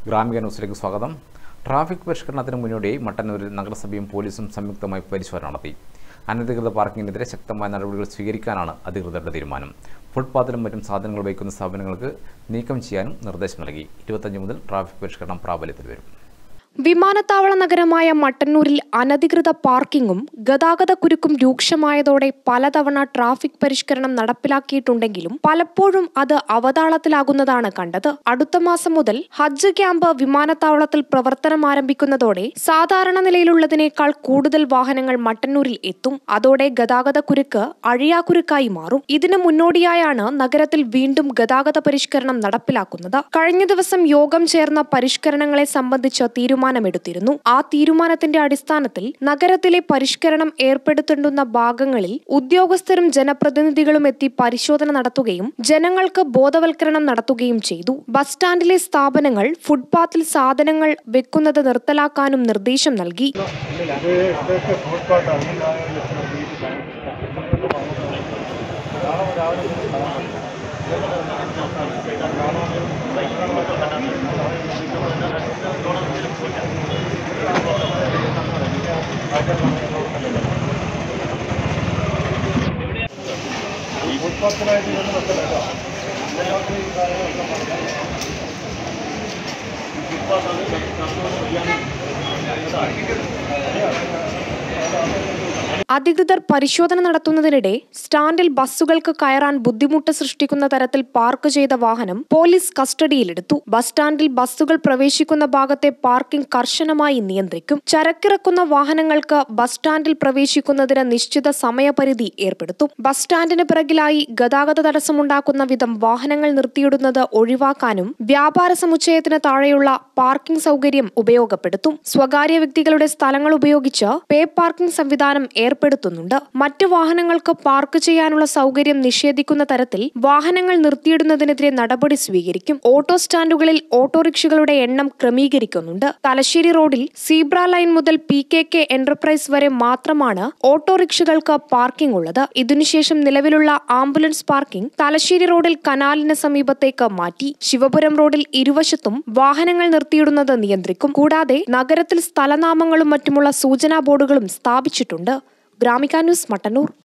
ഗ്രാമിക ന്യൂസിലേക്ക് സ്വാഗതം ട്രാഫിക് പരിഷ്കരണത്തിന് മുന്നോടിയായി മട്ടന്നൂരിൽ നഗരസഭയും പോലീസും സംയുക്തമായി പരിശോധന നടത്തി അനധികൃത പാർക്കിങ്ങിനെതിരെ ശക്തമായ നടപടികൾ സ്വീകരിക്കാനാണ് അധികൃതരുടെ തീരുമാനം ഫുട്പാത്തിലും മറ്റും സാധനങ്ങൾ വയ്ക്കുന്ന സ്ഥാപനങ്ങൾക്ക് നീക്കം ചെയ്യാനും നിർദ്ദേശം നൽകി ഇരുപത്തഞ്ച് മുതൽ ട്രാഫിക് പരിഷ്കരണം പ്രാബല്യത്തിൽ വരും വിമാനത്താവള നഗരമായ മട്ടന്നൂരിൽ അനധികൃത പാർക്കിങ്ങും ഗതാഗത കുരുക്കും രൂക്ഷമായതോടെ പലതവണ ട്രാഫിക് പരിഷ്കരണം നടപ്പിലാക്കിയിട്ടുണ്ടെങ്കിലും പലപ്പോഴും അത് അവതാളത്തിലാകുന്നതാണ് കണ്ടത് അടുത്ത മാസം മുതൽ ഹജ്ജ് ക്യാമ്പ് വിമാനത്താവളത്തിൽ പ്രവർത്തനം ആരംഭിക്കുന്നതോടെ സാധാരണ നിലയിലുള്ളതിനേക്കാൾ കൂടുതൽ വാഹനങ്ങൾ മട്ടന്നൂരിൽ എത്തും അതോടെ ഗതാഗത കുരുക്ക് അഴിയാക്കുരുക്കായി മാറും ഇതിന് മുന്നോടിയായാണ് നഗരത്തിൽ വീണ്ടും ഗതാഗത പരിഷ്കരണം നടപ്പിലാക്കുന്നത് കഴിഞ്ഞ ദിവസം യോഗം ചേർന്ന പരിഷ്കരണങ്ങളെ സംബന്ധിച്ച് തീരുമാനമെടുത്തിരുന്നു ആ തീരുമാനത്തിന്റെ അടിസ്ഥാനത്തിൽ നഗരത്തിലെ പരിഷ്കരണം ഏർപ്പെടുത്തേണ്ടുന്ന ഭാഗങ്ങളിൽ ഉദ്യോഗസ്ഥരും ജനപ്രതിനിധികളും എത്തി പരിശോധന നടത്തുകയും ജനങ്ങൾക്ക് ബോധവൽക്കരണം നടത്തുകയും ചെയ്തു ബസ് സ്റ്റാൻഡിലെ സ്ഥാപനങ്ങൾ ഫുട്പാത്തിൽ സാധനങ്ങൾ വെക്കുന്നത് നിർത്തലാക്കാനും നിർദ്ദേശം നൽകി ഇത് ഇതൊക്കെ ഫുട്പാത്താണ് ഫുട്പാത്തിനായിട്ട് ഇതൊന്നും വെക്കല കേട്ടോ അധികൃതർ പരിശോധന നടത്തുന്നതിനിടെ സ്റ്റാൻഡിൽ ബസ്സുകൾക്ക് കയറാൻ ബുദ്ധിമുട്ട് സൃഷ്ടിക്കുന്ന തരത്തിൽ പാർക്ക് ചെയ്ത വാഹനം പോലീസ് കസ്റ്റഡിയിലെടുത്തു ബസ് സ്റ്റാൻഡിൽ ബസ്സുകൾ പ്രവേശിക്കുന്ന ഭാഗത്തെ പാർക്കിംഗ് കർശനമായി നിയന്ത്രിക്കും ചരക്കിറക്കുന്ന വാഹനങ്ങൾക്ക് ബസ് സ്റ്റാൻഡിൽ പ്രവേശിക്കുന്നതിന് നിശ്ചിത സമയപരിധി ഏർപ്പെടുത്തും ബസ് സ്റ്റാൻഡിന് പിറകിലായി ഗതാഗത തടസ്സമുണ്ടാക്കുന്ന വിധം വാഹനങ്ങൾ നിർത്തിയിടുന്നത് ഒഴിവാക്കാനും വ്യാപാര സമുച്ചയത്തിന് താഴെയുള്ള പാർക്കിംഗ് സൗകര്യം ഉപയോഗപ്പെടുത്തും സ്വകാര്യ വ്യക്തികളുടെ സ്ഥലങ്ങൾ ഉപയോഗിച്ച് പേ പാർക്കിംഗ് സംവിധാനം ഏർപ്പെടുത്തുന്നുണ്ട് മറ്റു വാഹനങ്ങൾക്ക് പാർക്ക് ചെയ്യാനുള്ള സൗകര്യം നിഷേധിക്കുന്ന തരത്തിൽ വാഹനങ്ങൾ നിർത്തിയിടുന്നതിനെതിരെ നടപടി സ്വീകരിക്കും ഓട്ടോ സ്റ്റാൻഡുകളിൽ ഓട്ടോറിക്ഷകളുടെ എണ്ണം ക്രമീകരിക്കുന്നുണ്ട് തലശ്ശേരി റോഡിൽ സീബ്ര ലൈൻ മുതൽ പി കെ കെ എന്റർപ്രൈസ് വരെ മാത്രമാണ് ഓട്ടോറിക്ഷകൾക്ക് പാർക്കിംഗ് ഉള്ളത് ഇതിനുശേഷം നിലവിലുള്ള ആംബുലൻസ് പാർക്കിംഗ് തലശ്ശേരി റോഡിൽ കനാലിന് സമീപത്തേക്ക് മാറ്റി ശിവപുരം റോഡിൽ ഇരുവശത്തും വാഹനങ്ങൾ നിർത്തിയിടുന്നത് നിയന്ത്രിക്കും കൂടാതെ നഗരത്തിൽ സ്ഥലനാമങ്ങളും മറ്റുമുള്ള സൂചനാ ബോർഡുകളും സ്ഥാപിച്ചിട്ടുണ്ട് ഗ്രാമിക ന്യൂസ് മട്ടന്നൂർ